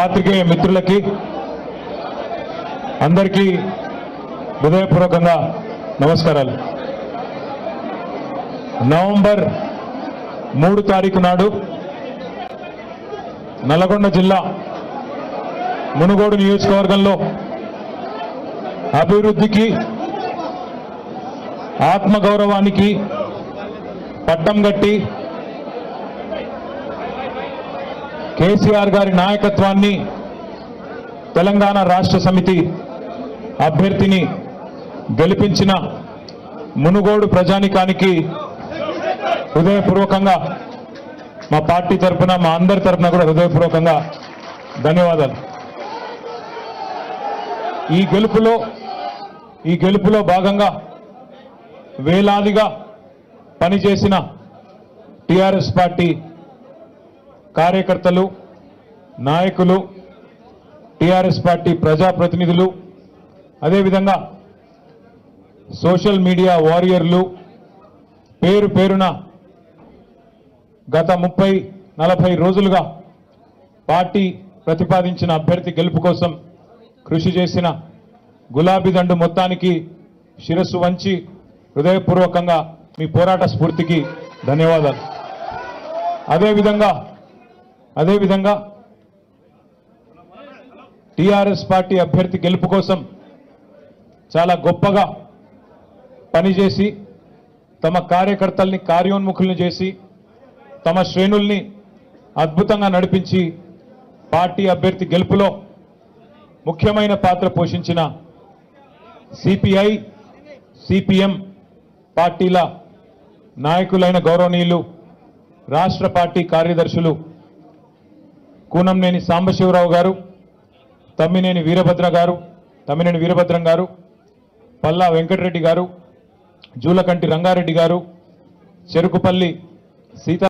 పాత్రికేయ మిత్రులకి అందరికీ హృదయపూర్వకంగా నమస్కారాలు నవంబర్ మూడు తారీఖు నాడు నల్గొండ జిల్లా మునుగోడు నియోజకవర్గంలో అభివృద్ధికి ఆత్మగౌరవానికి పట్టం గట్టి కేసీఆర్ గారి నాయకత్వాన్ని తెలంగాణ రాష్ట్ర సమితి అభ్యర్థిని గెలిపించిన మునుగోడు ప్రజానికానికి హృదయపూర్వకంగా మా పార్టీ తరఫున మా అందరి తరఫున కూడా హృదయపూర్వకంగా ధన్యవాదాలు ఈ గెలుపులో ఈ గెలుపులో భాగంగా వేలాదిగా పనిచేసిన టిఆర్ఎస్ పార్టీ కార్యకర్తలు నాయకులు టిఆర్ఎస్ పార్టీ ప్రజాప్రతినిధులు అదేవిధంగా సోషల్ మీడియా వారియర్లు పేరు పేరున గత ముప్పై నలభై రోజులుగా పార్టీ ప్రతిపాదించిన అభ్యర్థి గెలుపు కోసం కృషి చేసిన గులాబీ దండు మొత్తానికి శిరస్సు వంచి హృదయపూర్వకంగా మీ పోరాట స్ఫూర్తికి ధన్యవాదాలు అదేవిధంగా అదేవిధంగా టిఆర్ఎస్ పార్టీ అభ్యర్థి గెలుపు కోసం చాలా గొప్పగా పనిచేసి తమ కార్యకర్తల్ని కార్యోన్ముఖుల్ని చేసి తమ శ్రేణుల్ని అద్భుతంగా నడిపించి పార్టీ అభ్యర్థి గెలుపులో ముఖ్యమైన పాత్ర పోషించిన సిపిఐ సిపిఎం పార్టీల నాయకులైన గౌరవనీయులు రాష్ట్ర పార్టీ కార్యదర్శులు కూనంనేని సాంబశివరావు గారు తమ్మినేని వీరభద్ర గారు తమ్మినేని వీరభద్రం గారు పల్లా వెంకటరెడ్డి గారు జూలకంటి రంగారెడ్డి గారు చెరుకుపల్లి సీతా